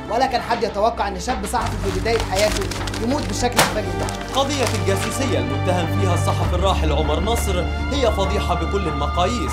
ولا كان حد يتوقع ان شاب صحفي في بدايه حياته يموت بالشكل الفجر ده قضية الجاسوسية المتهم فيها الصحفي الراحل عمر نصر هي فضيحة بكل المقاييس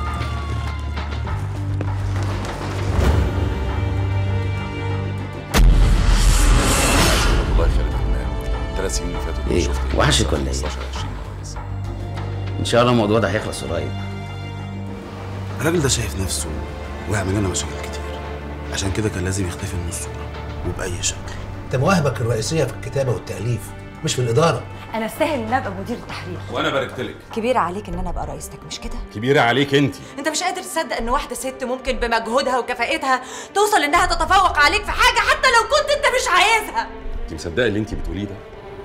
والله خالد حمام ثلاث سنين اللي فاتوا إيه، شفت وحشك ولا إيه؟ 15 20 بس. ان شاء الله الموضوع ده هيخلص قريب الراجل ده شايف نفسه ويعمل لنا مشاكل كتير عشان كده كان لازم يختفي من الصورة وبأي شكل انت مواهبك الرئيسيه في الكتابه والتاليف مش في الاداره انا استاهل ان ابقى مدير التحرير وانا باركت لك كبيره عليك ان انا ابقى رئيستك مش كده كبيره عليك انت انت مش قادر تصدق ان واحده ست ممكن بمجهودها وكفاءتها توصل انها تتفوق عليك في حاجه حتى لو كنت انت مش عايزها انت مصدقه اللي انت بتقوليه ده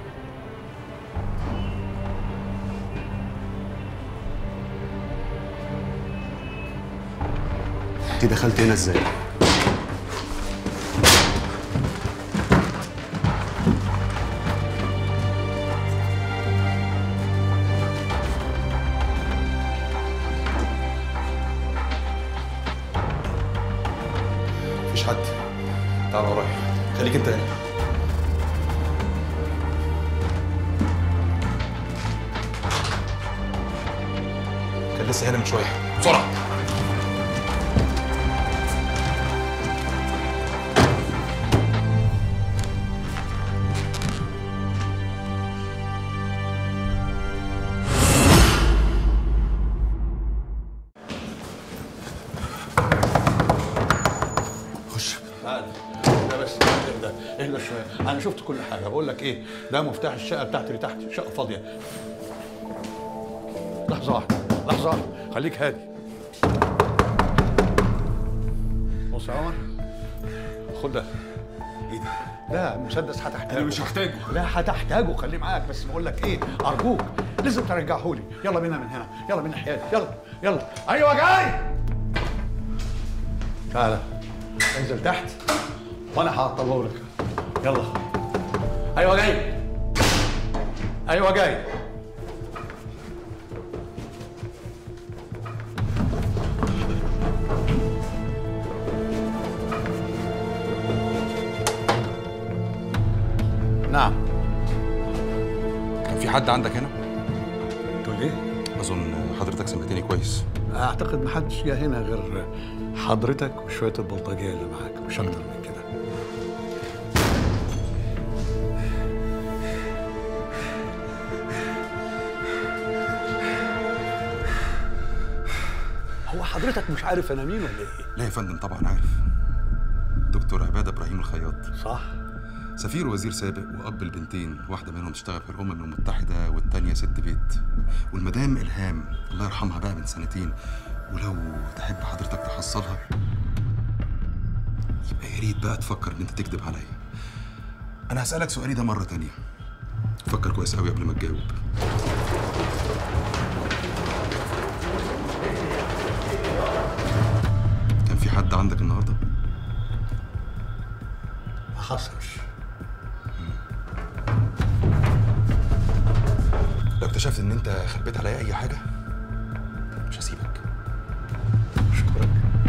انت دخلت هنا ازاي؟ مفيش حد تعال ورايا خليك انت هنا كان لسه هنا من شويه بسرعه خش تعال ده بس اهدى اهدى شويه انا شفت كل حاجه بقول لك ايه ده مفتاح الشقه بتاعتي اللي تحت شقه فاضيه لحظه واحده لحظه واحده خليك هادي بص يا عمر خد ده ايه ده ده مسدس هتحتاجه أنا مش هحتاجه. لا هتحتاجه خليه معاك بس بقول لك ايه ارجوك لازم ترجعه لي يلا بينا من هنا يلا من ناحيتي يلا يلا ايوه جاي تعالى انزل تحت وانا هعطله لك يلا ايوه جاي ايوه جاي نعم كان في حد عندك هنا تقول ايه اظن حضرتك سمعتني كويس اعتقد محدش جه هنا غير حضرتك وشويه البلطجيه اللي معاك مش اكتر من كده هو حضرتك مش عارف انا مين ولا ايه لا يا فندم طبعا عارف دكتور عباد ابراهيم الخياط صح سفير وزير سابق واب البنتين واحده منهم تشتغل في الامم المتحده والتانيه ست بيت والمدام الهام الله يرحمها بقى من سنتين ولو تحب حضرتك تحصلها يبقى يا ريت بقى تفكر ان انت تكذب عليا انا هسالك سؤالي ده مره تانية فكر كويس قوي قبل ما تجاوب كان في حد عندك النهارده ما حصلش لو اكتشفت ان انت خبيت عليا اي حاجه مش هسيبك اشكرك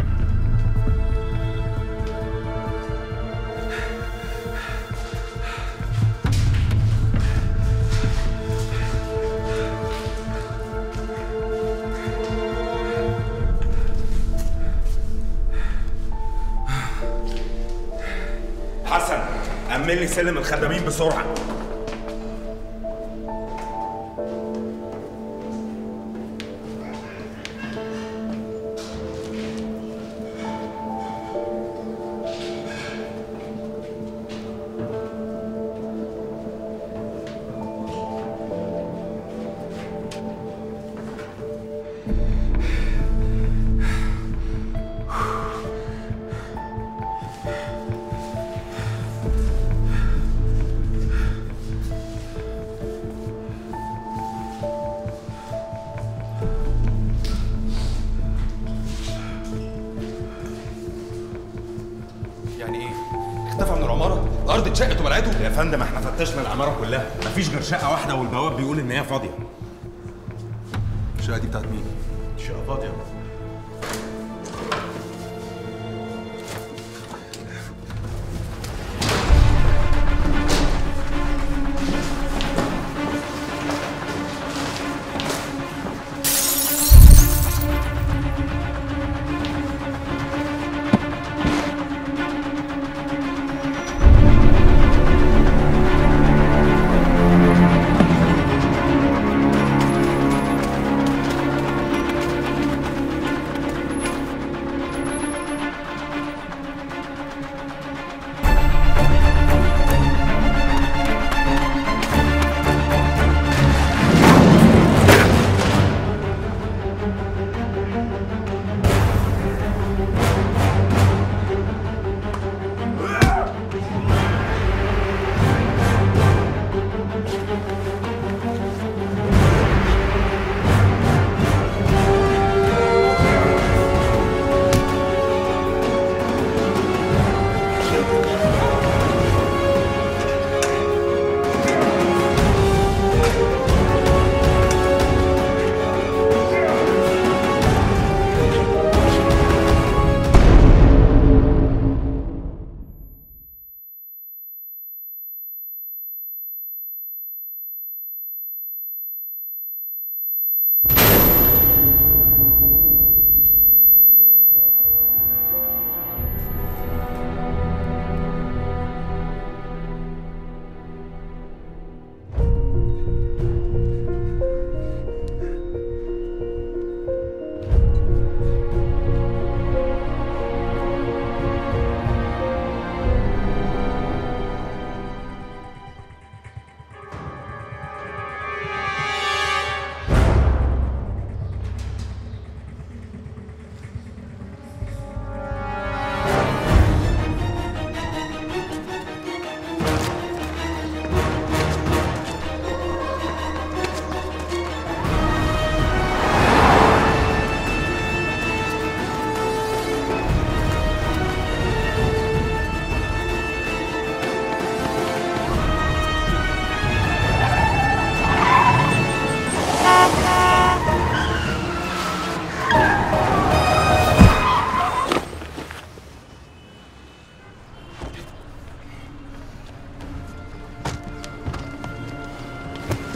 حسن أمن لي سلم الخدامين بسرعة يعني ايه اختفى من العماره الارض اتشقت وبلعته يا فندم احنا فتشنا العمارة كلها مفيش غير شقة واحدة والبواب بيقول إن هي فاضية الشقه دي بتاعت مين شقه فاضيه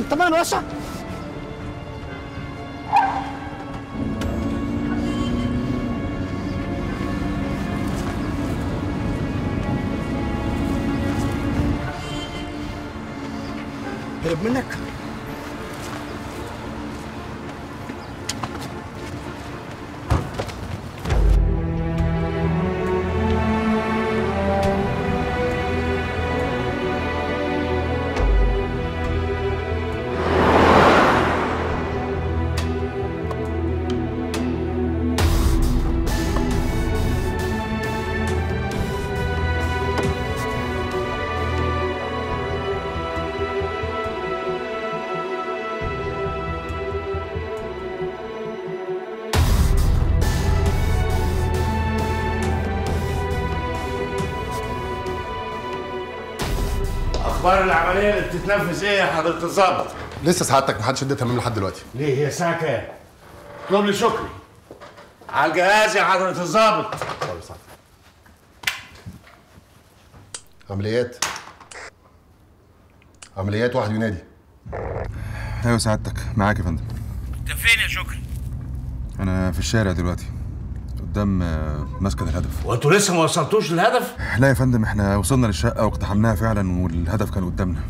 طب انا بوسع هرب منك اخبار العمليه اللي بتتنفذ ايه يا حضره الظابط لسه سعادتك محدش ادى تمام لحد دلوقتي ليه هي الساعه كام اطلب لي شكري على الجهاز يا حضره الظابط عمليات عمليات واحد ينادي ايوه سعادتك معاك يا فندم انت فين يا شكري انا في الشارع دلوقتي قدام آه، مسكن الهدف وانتوا لسه ما وصلتوش للهدف لا يا فندم احنا وصلنا للشقه واقتحمناها فعلا والهدف كان قدامنا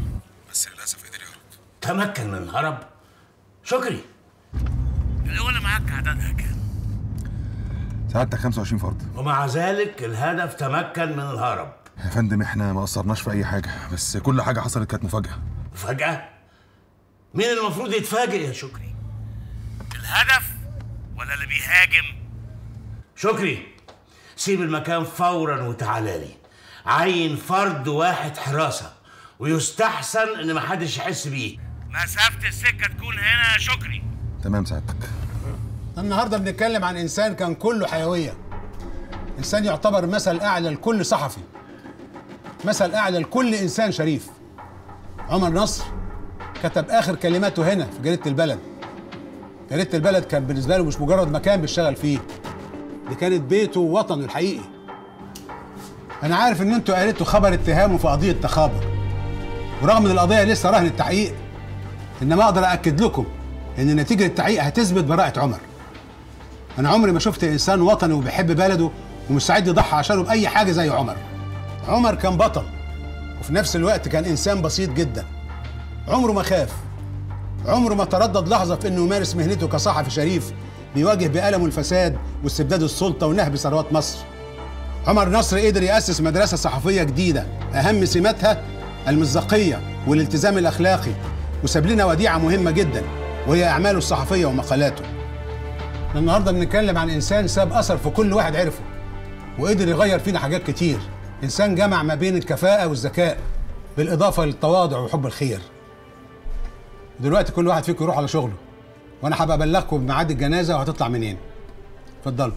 تمكن من الهرب شكري الأولى معاك عددها كام سعادتك 25 فرد ومع ذلك الهدف تمكن من الهرب يا فندم احنا ما قصرناش في اي حاجه بس كل حاجه حصلت كانت مفاجاه فجأة مين المفروض يتفاجئ يا شكري الهدف ولا اللي بيهاجم شكري سيب المكان فورا وتعالى لي عين فرد واحد حراسة ويستحسن ان محدش يحس بيه مسافة السكة تكون هنا يا شكري تمام سعادتك النهارده بنتكلم عن انسان كان كله حيويه انسان يعتبر مثل اعلى لكل صحفي مثل اعلى لكل انسان شريف عمر نصر كتب اخر كلماته هنا في جريده البلد جريده البلد كان بالنسبه له مش مجرد مكان بيشتغل فيه دي كانت بيته ووطنه الحقيقي انا عارف ان انتوا قريتوا خبر اتهامه في قضيه تخابر ورغم ان القضيه لسه رهن التحقيق انما اقدر اكد لكم ان نتيجه التحقيق هتثبت براءه عمر انا عمري ما شفت انسان وطني وبيحب بلده ومستعد يضحي عشانه باي حاجه زي عمر عمر كان بطل وفي نفس الوقت كان انسان بسيط جدا عمره ما خاف عمره ما تردد لحظه في انه يمارس مهنته كصحفي شريف بيواجه بألمه الفساد واستبداد السلطه ونهب ثروات مصر عمر نصر قدر يأسس مدرسة صحفية جديدة أهم سماتها المصداقية والالتزام الأخلاقي وساب لنا وديعة مهمة جدا وهي أعماله الصحفية ومقالاته إحنا النهاردة بنتكلم عن إنسان ساب أثر في كل واحد عرفه وقدر يغير فينا حاجات كتير إنسان جمع ما بين الكفاءة والذكاء بالإضافة للتواضع وحب الخير دلوقتي كل واحد فيكم يروح على شغله وأنا هبقى أبلغكم بميعاد الجنازة وهتطلع منين اتفضلوا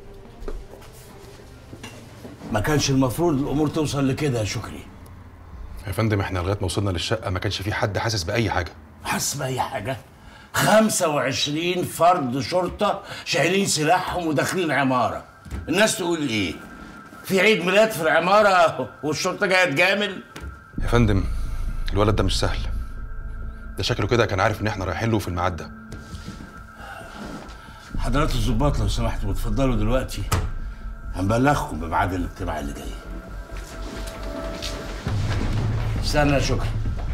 ما كانش المفروض الامور توصل لكده يا شكري يا فندم احنا لغايه ما وصلنا للشقه ما كانش في حد حاسس باي حاجه حاسس باي حاجه 25 فرد شرطه شايلين سلاحهم وداخلين عماره الناس تقول ايه في عيد ميلاد في العماره والشرطه جايه تجامل يا فندم الولد ده مش سهل ده شكله كده كان عارف ان احنا رايحين له في الميعاد ده حضرات الظباط لو سمحتوا اتفضلوا دلوقتي هنبلغكم بميعاد الاجتماع اللي جاي استنى يا شكري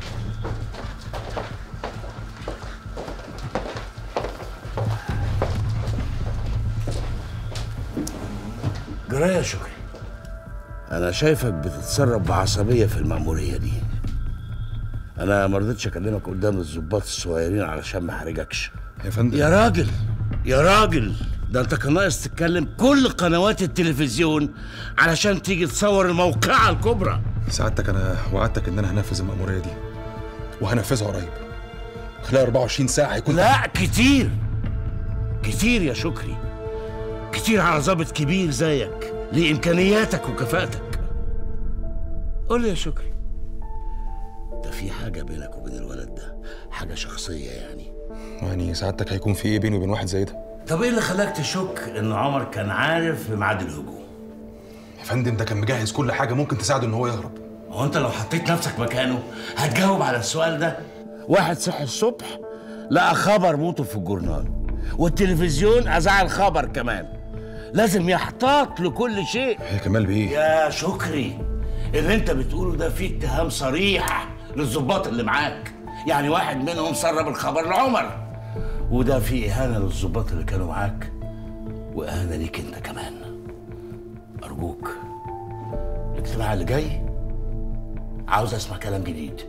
جرايه يا شكري انا شايفك بتتصرف بعصبيه في المأمورية دي انا ما رضيتش اكلمك قدام الظباط الصغيرين علشان ما احرجكش يا فندم يا راجل يا راجل ده انت كان ناقص تتكلم كل قنوات التلفزيون علشان تيجي تصور الموقعة الكبرى سعادتك انا وعدتك ان انا هنفذ المأمورية دي وهنفذها قريب خلال 24 ساعة هيكون لا كتير كتير يا شكري كتير على ظابط كبير زيك لإمكانياتك وكفاءتك قول لي يا شكري ده في حاجة بينك وبين الولد ده حاجة شخصية يعني يعني سعادتك هيكون في ايه بيني وبين واحد زي ده طب ايه اللي خلاك تشك ان عمر كان عارف بميعاد الهجوم يا فندم ده كان مجهز كل حاجة ممكن تساعده ان هو يهرب هو انت لو حطيت نفسك مكانه هتجاوب على السؤال ده واحد صحي الصبح لقى خبر موته في الجورنال والتلفزيون اذاع الخبر كمان لازم يحتاط لكل شيء يا كمال بيه يا شكري اللي انت بتقوله ده فيه اتهام صريح للظباط اللي معاك يعني واحد منهم سرب الخبر لعمر وده فيه اهانه للظباط اللي كانوا معاك واهانه ليك انت كمان ارجوك الاجتماع اللي جاي عاوز اسمع كلام جديد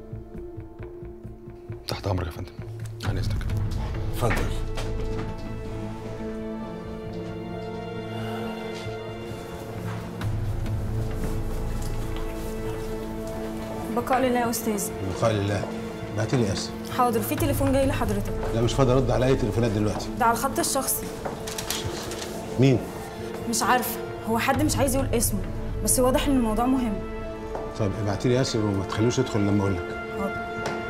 تحت امرك يا فندم عن اذنك اتفضل بقاء لله يا استاذ بقاء لله بعت لي اسف حاضر في تليفون جاي لحضرتك لا مش فاضي ارد على اي تليفونات دلوقتي ده على الخط الشخصي مين مش عارفه هو حد مش عايز يقول اسمه بس واضح ان الموضوع مهم طيب ابعتي لي ياسر وما تخلوش يدخل لما اقول لك حاضر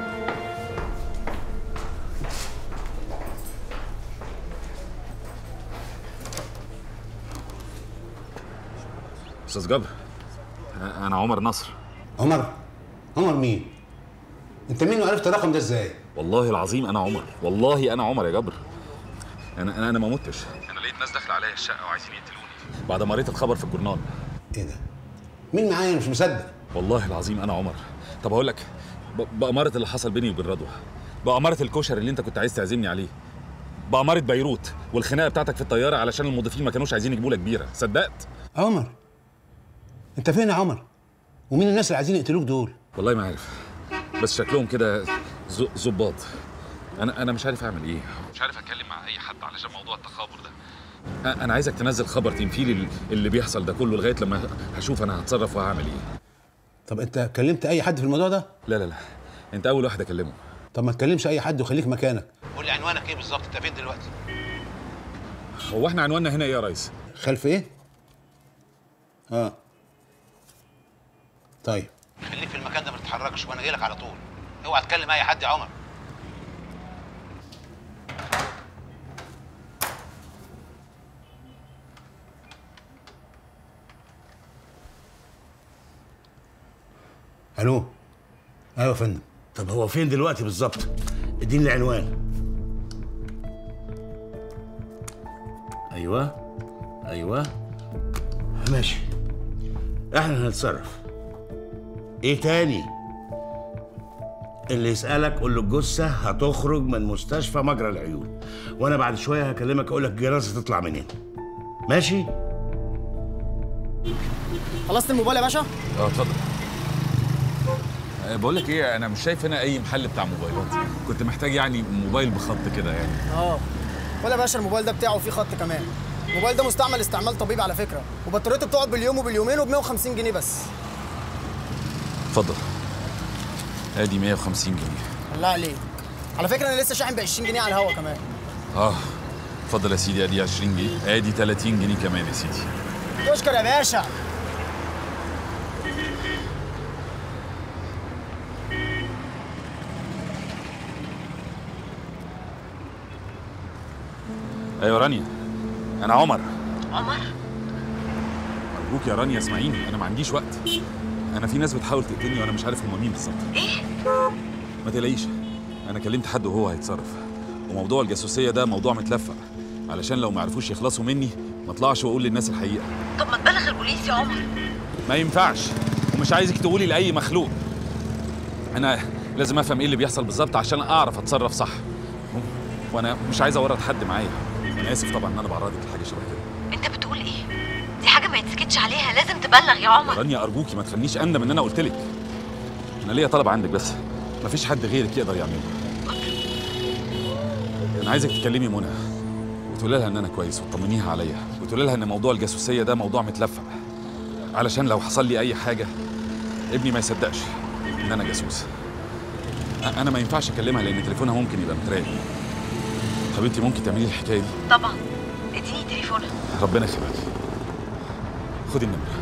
استاذ جبر انا عمر نصر عمر عمر مين انت مين وعرفت الرقم ده ازاي والله العظيم انا عمر والله انا عمر يا جبر انا انا انا ما متش انا لقيت ناس داخله عليا الشقه وعايزين يقتلوني بعد ما قريت الخبر في الجورنال ايه ده مين معايا انا مش مصدق والله العظيم انا عمر طب اقول لك ب- بأمارة اللي حصل بيني وبين رضوى بأمارة الكشري اللي انت كنت عايز تعزمني عليه بأمارة بيروت والخناقه بتاعتك في الطياره علشان المضيفين ما كانوش عايزين يجيبوا لك بيره صدقت عمر انت فين يا عمر ومين الناس اللي عايزين يقتلوك دول والله ما عارف بس شكلهم كده ز- ظباط انا انا مش عارف اعمل ايه مش عارف اتكلم مع اي حد علشان موضوع التخابر ده أ- انا عايزك تنزل خبر تنفي لي اللي بيحصل ده كله لغايه لما هشوف انا هتصرف وهعمل ايه طب انت كلمت اي حد في الموضوع ده لا لا لا انت اول واحد اكلمه طب ما تكلمش اي حد وخليك مكانك قول لي عنوانك ايه بالظبط انت فين دلوقتي هو احنا عنواننا هنا ايه يا ريس خلف ايه اه طيب خليك في المكان ده ما تتحركش وانا جاي لك على طول اوعى تكلم اي حد يا عمر الو ايوه يا فندم طب هو فين دلوقتي بالظبط اديني العنوان ايوه ايوه ماشي احنا هنتصرف ايه تاني اللي يسألك قول له الجثة هتخرج من مستشفى مجرى العيون وانا بعد شوية هكلمك اقول لك الجنازة تطلع منين ماشي خلصت الموبايل يا باشا اه اتفضل أه، بقول لك ايه انا مش شايف هنا اي محل بتاع موبايلات كنت محتاج يعني موبايل بخط كده يعني اه خد يا باشا الموبايل ده بتاعه فيه خط كمان الموبايل ده مستعمل استعمال طبيب على فكره وبطاريته بتقعد باليوم وباليومين وب 150 جنيه بس اتفضل ادي 150 جنيه الله عليك على فكره انا لسه شاحن ب 20 جنيه على الهوا كمان اه اتفضل يا سيدي ادي 20 جنيه ادي 30 جنيه كمان يا سيدي تشكر يا باشا ايوه رانيا انا عمر عمر ارجوك يا رانيا اسمعيني انا ما عنديش وقت انا في ناس بتحاول تقتلني وانا مش عارف هم مين بالظبط ايه ما تقلقيش انا كلمت حد وهو هيتصرف وموضوع الجاسوسيه ده موضوع متلفق علشان لو ما عرفوش يخلصوا مني ما اطلعش واقول للناس الحقيقه طب ما تبلغ البوليس يا عمر ما ينفعش ومش عايزك تقولي لاي مخلوق انا لازم افهم ايه اللي بيحصل بالظبط عشان اعرف اتصرف صح وانا مش عايز اورط حد معايا انا اسف طبعا ان انا بعرضك لحاجه شبه كده انت بتقول ايه دي حاجه ما يتسكتش عليها لازم تبلغ يا عمر رانيا ارجوكي ما تخلينيش اندم ان انا قلت لك انا ليا طلب عندك بس مفيش حد غيرك يقدر يعمله انا عايزك تكلمي منى وتقولي لها ان انا كويس وتطمنيها عليا وتقولي لها ان موضوع الجاسوسيه ده موضوع متلفق علشان لو حصل لي اي حاجه ابني ما يصدقش ان انا جاسوس أ- انا ما ينفعش اكلمها لان تليفونها ممكن يبقى متراقب طب انت ممكن تعملي لي الحكايه دي طبعا اديني تليفونك ربنا يخليك خدي النمره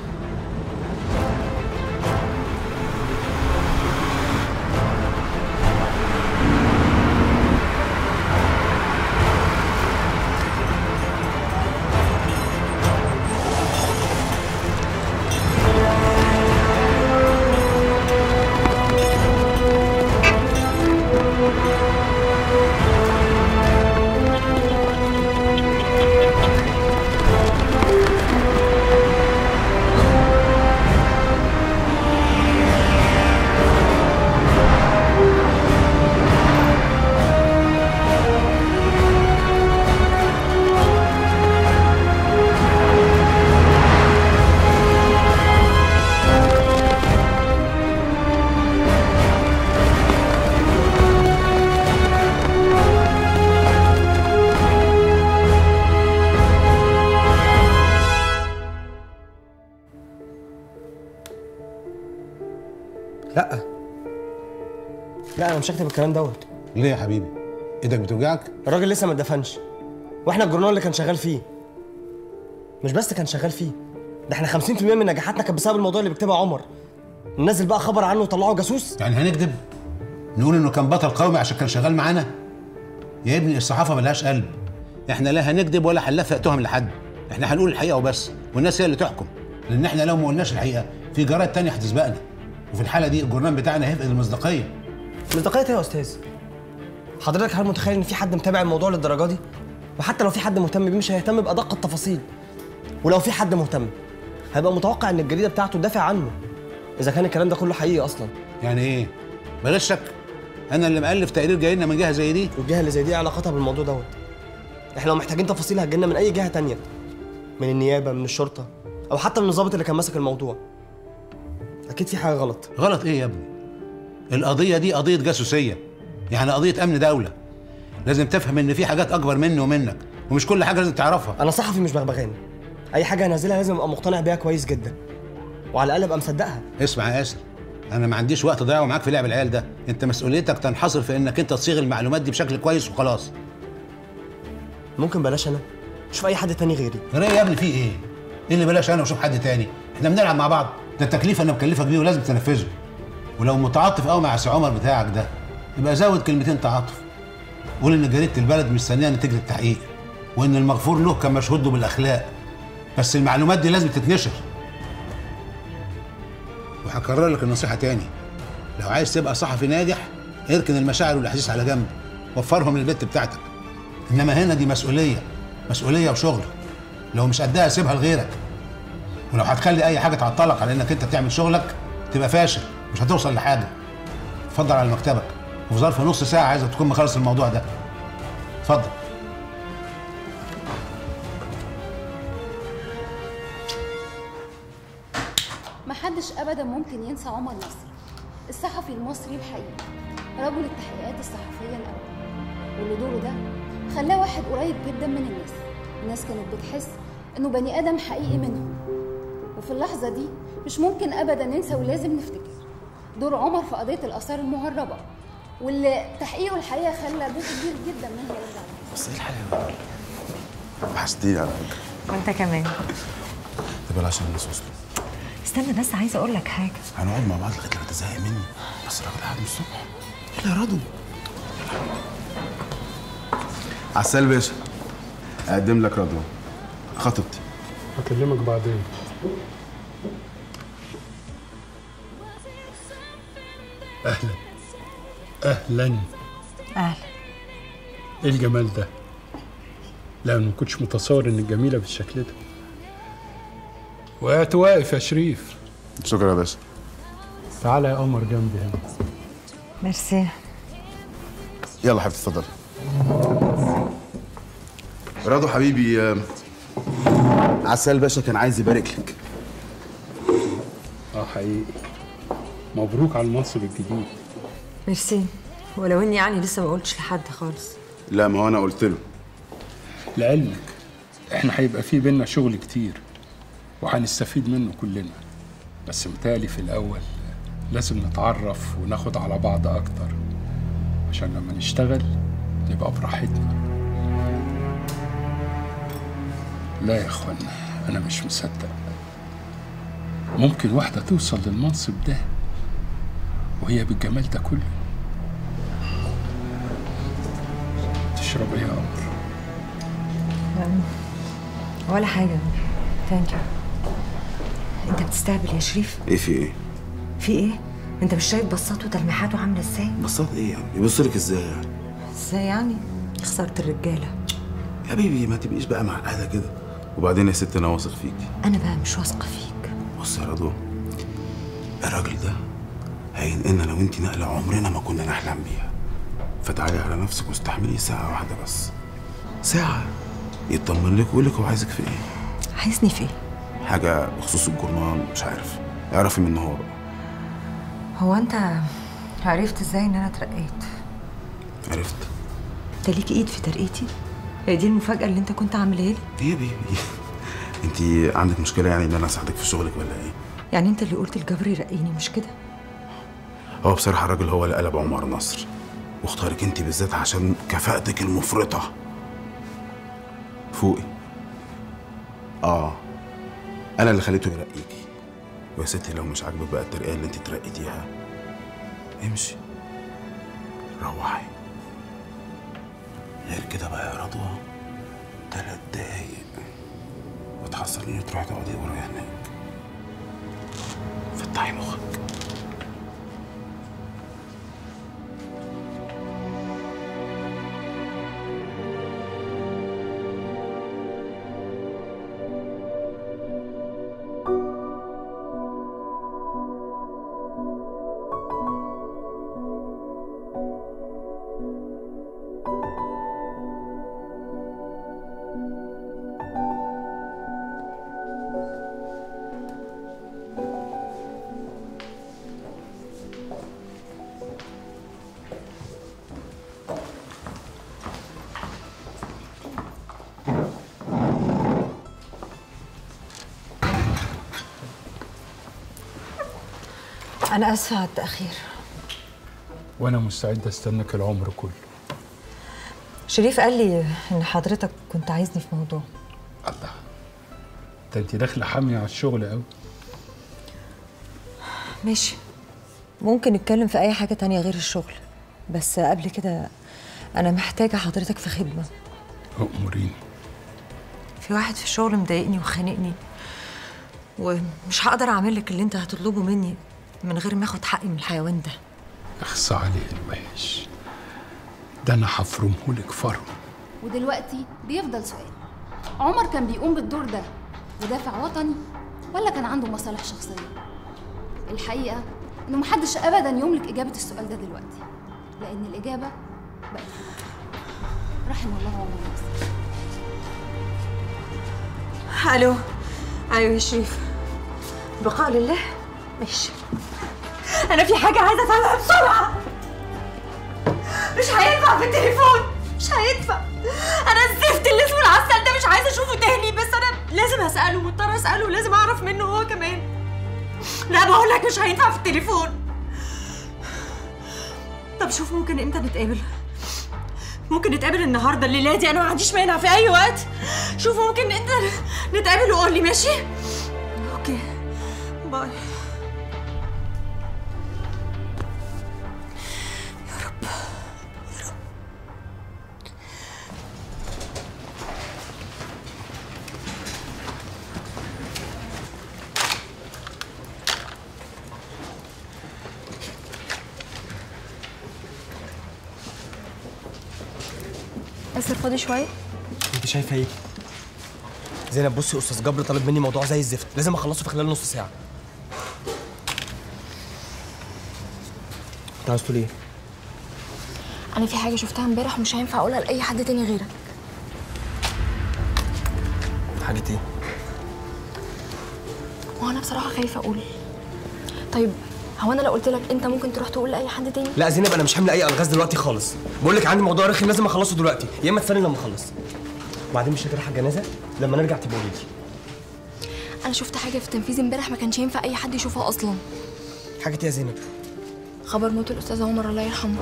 لا لا انا مش هكتب الكلام دوت ليه يا حبيبي ايدك بتوجعك الراجل لسه ما اتدفنش واحنا الجورنال اللي كان شغال فيه مش بس كان شغال فيه ده احنا 50% من نجاحاتنا كانت بسبب الموضوع اللي بيكتبه عمر نزل بقى خبر عنه وطلعه جاسوس يعني هنكذب نقول انه كان بطل قومي عشان كان شغال معانا يا ابني الصحافه ملهاش قلب احنا لا هنكذب ولا هنلفق تهم لحد احنا هنقول الحقيقه وبس والناس هي اللي تحكم لان احنا لو ما قلناش الحقيقه في جرايد تانية هتسبقنا وفي الحاله دي الجورنال بتاعنا هيفقد المصداقيه مصداقيه ايه يا استاذ حضرتك هل متخيل ان في حد متابع الموضوع للدرجه دي وحتى لو في حد مهتم بيه مش هيهتم بادق التفاصيل ولو في حد مهتم هيبقى متوقع ان الجريده بتاعته تدافع عنه اذا كان الكلام ده كله حقيقي اصلا يعني ايه بلاش شك انا اللي مؤلف تقرير جاي لنا من جهه زي دي والجهه اللي زي دي إيه علاقتها بالموضوع دوت احنا لو محتاجين تفاصيل هتجيلنا من اي جهه تانية من النيابه من الشرطه او حتى من الضابط اللي كان ماسك الموضوع اكيد في حاجه غلط غلط ايه يا ابني القضيه دي قضيه جاسوسيه يعني قضيه امن دوله لازم تفهم ان في حاجات اكبر مني ومنك ومش كل حاجه لازم تعرفها انا صحفي مش بغبغان اي حاجه هنزلها لازم ابقى مقتنع بيها كويس جدا وعلى الاقل ابقى مصدقها اسمع يا ياسر انا ما عنديش وقت اضيعه معاك في لعب العيال ده انت مسؤوليتك تنحصر في انك انت تصيغ المعلومات دي بشكل كويس وخلاص ممكن بلاش انا شوف اي حد تاني غيري غير ايه يا ابني في ايه ايه اللي بلاش انا وشوف حد تاني احنا بنلعب مع بعض ده التكليف انا مكلفك بيه ولازم تنفذه ولو متعاطف قوي مع سي عمر بتاعك ده يبقى زود كلمتين تعاطف قول ان جريده البلد مستنيه نتيجه التحقيق وان المغفور له كان مشهود له بالاخلاق بس المعلومات دي لازم تتنشر وهكرر لك النصيحه تاني لو عايز تبقى صحفي ناجح اركن المشاعر والاحاسيس على جنب وفرهم للبت بتاعتك انما هنا دي مسؤوليه مسؤوليه وشغل لو مش قدها سيبها لغيرك ولو هتخلي اي حاجه تعطلك على انك انت تعمل شغلك تبقى فاشل مش هتوصل لحاجه اتفضل على مكتبك وفي ظرف نص ساعه عايزك تكون مخلص الموضوع ده اتفضل محدش ابدا ممكن ينسى عمر نصر الصحفي المصري الحقيقي رجل التحقيقات الصحفيه الاول واللي دوره ده خلاه واحد قريب جدا من الناس الناس كانت بتحس انه بني ادم حقيقي منهم وفي اللحظه دي مش ممكن ابدا ننسى ولازم نفتكر دور عمر في قضيه الاثار المهربه واللي تحقيقه الحقيقه خلى جزء كبير جدا منها يرجع بس ايه الحلاوه وحشتيني على فكره وانت كمان طب عشان الناس وصلوا استنى بس عايزه اقول لك حاجه هنقعد مع بعض لغايه لما تزهق مني بس الراجل قاعد من الصبح يلا يا رضو عسال باشا اقدم لك رضوى خطيبتي هكلمك بعدين اهلا اهلا اهلا ايه الجمال ده لا انا ما كنتش متصور انك جميله بالشكل ده وقعت واقف يا شريف شكرا يا باشا تعالى يا قمر جنبي هنا ميرسي يلا حبيبتي اتفضلي رضو حبيبي آه، عسال باشا كان عايز يبارك لك اه حقيقي مبروك على المنصب الجديد ميرسي ولو اني يعني لسه ما قلتش لحد خالص لا ما هو انا قلت له لعلمك احنا هيبقى في بينا شغل كتير وهنستفيد منه كلنا بس متهيألي في الأول لازم نتعرف وناخد على بعض أكتر عشان لما نشتغل نبقى براحتنا لا يا اخوانا أنا مش مصدق ممكن واحدة توصل للمنصب ده وهي بالجمال ده كله تشرب ايه يا قمر ولا حاجه ثانك يو انت بتستهبل يا شريف ايه في ايه؟ في ايه انت مش شايف بصاته وتلميحاته عامله ازاي بصات ايه يعني؟ يبص لك ازاي يعني؟ ازاي يعني خسرت الرجاله يا حبيبي ما تبقيش بقى معقده كده وبعدين يا ست انا واثق فيكي انا بقى مش واثقه فيك بص يا رضوى الراجل ده هينقلنا لو انت نقله عمرنا ما كنا نحلم بيها فتعالي على نفسك واستحملي ساعه واحده بس ساعه يطمن لك ويقول لك هو عايزك في ايه عايزني في ايه حاجه بخصوص الجورنال مش عارف اعرفي منه هو بقى هو انت عرفت ازاي ان انا اترقيت عرفت انت ليك ايد في ترقيتي هي دي المفاجاه اللي انت كنت عاملها لي ايه يا بيبي انت عندك مشكله يعني ان انا اساعدك في شغلك ولا ايه يعني انت اللي قلت الجبر يرقيني مش كده هو بصراحه الراجل هو اللي قلب عمر نصر واختارك انت بالذات عشان كفاءتك المفرطه فوقي اه انا اللي خليته يرقيكي ويا ستي لو مش عاجبك بقى الترقيه اللي انت ترقيتيها امشي روحي غير كده بقى يا رضوى تلات دقايق وتحصليني تروحي تقعدي ورايا هناك فتحي مخك أنا آسفة على التأخير وانا مستعد استناك العمر كله شريف قال لي إن حضرتك كنت عايزني في موضوع ده انت داخله حاميه على الشغل قوي ماشي ممكن نتكلم في أي حاجة تانية غير الشغل بس قبل كده أنا محتاجة حضرتك في خدمة اموريني في واحد في الشغل مضايقني وخانقني ومش هقدر أعمل لك اللي أنت هتطلبه مني من غير ما آخد حقي من الحيوان ده اخصى عليه الوحش ده انا هفرمهولك فرم ودلوقتي بيفضل سؤال عمر كان بيقوم بالدور ده بدافع وطني ولا كان عنده مصالح شخصية؟ الحقيقة إنه محدش أبدا يملك إجابة السؤال ده دلوقتي لأن الإجابة بقت في مكانها. رحم الله عمر نصر ألو أيوة يا شريف بقاء لله ماشي أنا في حاجة عايزة أفهمها بسرعة مش هينفع في التليفون مش هينفع أنا الزفت اللي اسمه العسل ده مش عايزة أشوفه تاني بس أنا لازم أسأله مضطرة أسأله ولازم أعرف منه هو كمان لا بقول لك مش هينفع في التليفون طب شوف ممكن امتى نتقابل ممكن نتقابل النهارده الليله دي انا ما عنديش مانع في اي وقت شوف ممكن انت نتقابل وقول لي ماشي اوكي باي ياسر فاضي شويه انت شايفه ايه زينب بصي استاذ جبر طالب مني موضوع زي الزفت لازم اخلصه في خلال نص ساعه انت عاوز تقول ايه انا في حاجه شفتها امبارح ومش هينفع اقولها لاي حد تاني غيرك حاجه ايه وانا بصراحه خايفه اقول طيب هو انا لو قلت لك انت ممكن تروح تقول لاي حد تاني لا زينب انا مش حامل اي الغاز دلوقتي خالص بقول لك عندي موضوع رخم لازم اخلصه دلوقتي يا اما تستني لما اخلص وبعدين مش هتروح الجنازه لما نرجع تبقى قولي لي انا شفت حاجه في التنفيذ امبارح ما كانش ينفع اي حد يشوفها اصلا حاجه ايه يا زينب خبر موت الاستاذ عمر الله يرحمه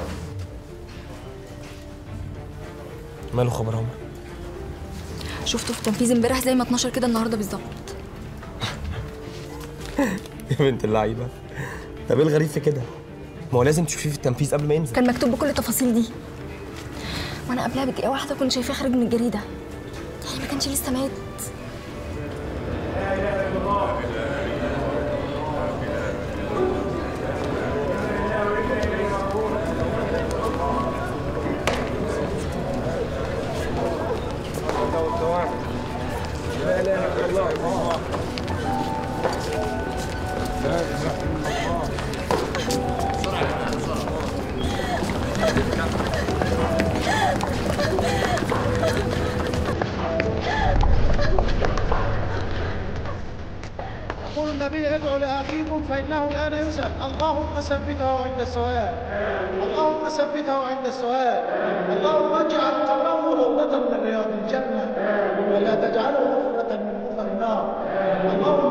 ماله خبر عمر شفته في التنفيذ امبارح زي ما اتنشر كده النهارده بالظبط يا بنت اللعيبه طب ايه الغريب في كده ما هو لازم تشوفيه في التنفيذ قبل ما ينزل كان مكتوب بكل التفاصيل دي وانا قبلها بدقيقه واحده كنت شايفاه خارج من الجريده يعني ما كانش لسه مات يقول النبي ادعوا لاخيكم فانه الان يسال اللهم ثبته عند السؤال اللهم ثبته عند السؤال اللهم اجعل قبره روضه من رياض الجنه ولا تجعله غفره من غفر النار اللهم